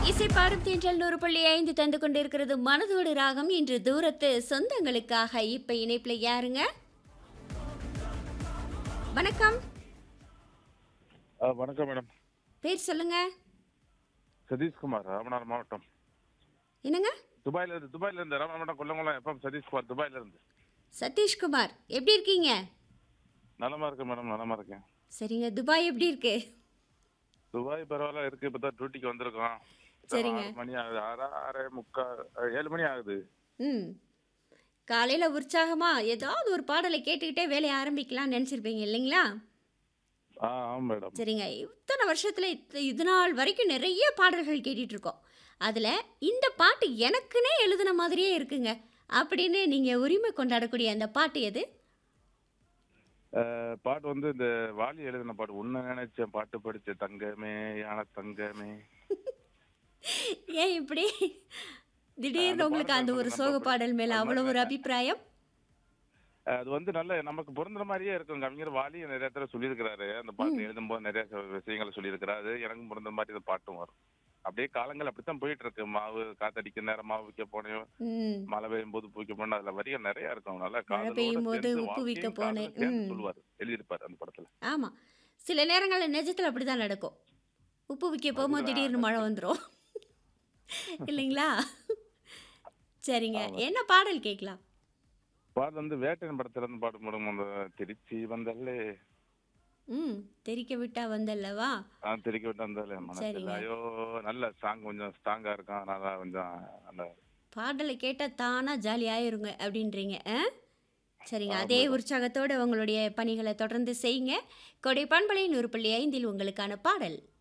இசை பாடும் தென்றல் நூறு புள்ளி ஐந்து தந்து கொண்டிருக்கிறது மனதோடு ராகம் இன்று தூரத்து சொந்தங்களுக்காக இப்ப இணைப்புல யாருங்க வணக்கம் ஆ, வணக்கம் மேடம் பேர் சொல்லுங்க சதீஷ்குமார் ராமநாதபுரம் மாவட்டம் என்னங்க துபாயில இருந்து துபாயில இருந்து ராமநாதபுரம் கொல்லங்குளம் எஃப்எம் சதீஷ்குமார் துபாயில இருந்து சதீஷ்குமார் எப்படி இருக்கீங்க நலமா இருக்கேன் மேடம் நலமா இருக்கேன் சரிங்க துபாய் எப்படி இருக்கு துபாய் பரவாயில்ல இருக்கு இப்பதான் டியூட்டிக்கு வந்திருக்கோம் இப்பதான் சரிங்க. ஆறு மணி ஆகுது ஆறா ஆறே முக்கா ஏழு மணி ஆகுது ம் காலையில் உற்சாகமா ஏதாவது ஒரு பாடலை கேட்டுக்கிட்டே வேலையை ஆரம்பிக்கலாம்னு நினச்சிருப்பீங்க இல்லைங்களா ஆ ஆமாம் மேடம் சரிங்க இத்தனை வருஷத்தில் இத்த இது நாள் வரைக்கும் நிறைய பாடல்கள் கேட்டுட்டு இருக்கோம் அதில் இந்த பாட்டு எனக்குன்னே எழுதின மாதிரியே இருக்குங்க அப்படின்னு நீங்கள் உரிமை கொண்டாடக்கூடிய அந்த பாட்டு எது அஹ், பாட்டு வந்து இந்த வாலி எழுதின பாட்டு உன்ன நினைச்ச பாட்டு படிச்ச தங்கமே யான தங்கமே ஏன் இப்படி திடீர்னு அந்த உங்களுக்கு பாடல் அந்த ஒரு எனக்கு சோக ரொம்ப பாடல் மேலே அது அவ்வளோ ஒரு மாதிரி அபிப்பிராயம் அது வந்து நல்ல நமக்கு பொருந்துற மாதிரியே இருக்கும் கவிஞர் வாலி நிறைய தடவை சொல்லியிருக்கிறாரு அந்த பாட்டு எழுதும்போது நிறைய ச- விஷயங்களை சொல்லியிருக்கிறாரு எனக்கும் பொருந்துற மாதிரி இந்த பாட்டும் வரும் அப்படியே காலங்கள் அப்படித்தான் போயிட்டு இருக்கு மாவு காத்தடிக்க நேரம் மாவு விற்க போனேன் ம் மழை பெய்யும் போது பூக்க போனேன் அதுல வரிகள் நிறைய இருக்கும் நல்லா மழை பெய்யும் போது சேர்ந்து உப்பு விற்க வாழ்க்கையும் போனேன். காதலும் சேர்ந்து ம். சொல்லுவாரு எழுதியிருப்பாரு அந்த படத்துல ஆமாம் சில நேரங்களில் நிஜத்தில் அப்படி தான் நடக்கும் உப்பு விற்க போகும்போது அதுதான் திடீர்னு மழை அது. வந்துடும் இல்லைங்களா சரிங்க ஆமா. என்ன பாடல் கேட்கலாம் பாட்டு வந்து வேட்டையன் படத்துல இருந்து பாட்டு போடும் அந்த திருச்சி வந்தாலே ம் தெரிக்க விட்டா வந்தல்லவா நான் திருக்கி விட்டு வந்தாலே மனசுல சரிங்க. ஐயோ நல்ல சாங் கொஞ்சம் ஸ்ட்ராங்கா இருக்கும் அதனால கொஞ்சம் நல்ல பாடலை கேட்டால் தானாக ஜாலி ஆயிருங்க அப்படின்றீங்க ஆ சரிங்க ஆமா அதே மேடம். உற்சாகத்தோடு உங்களுடைய பணிகளை தொடர்ந்து செய்யுங்க கொடை பண்பலை நூறு புள்ளி ஐந்தில் உங்களுக்கான பாடல்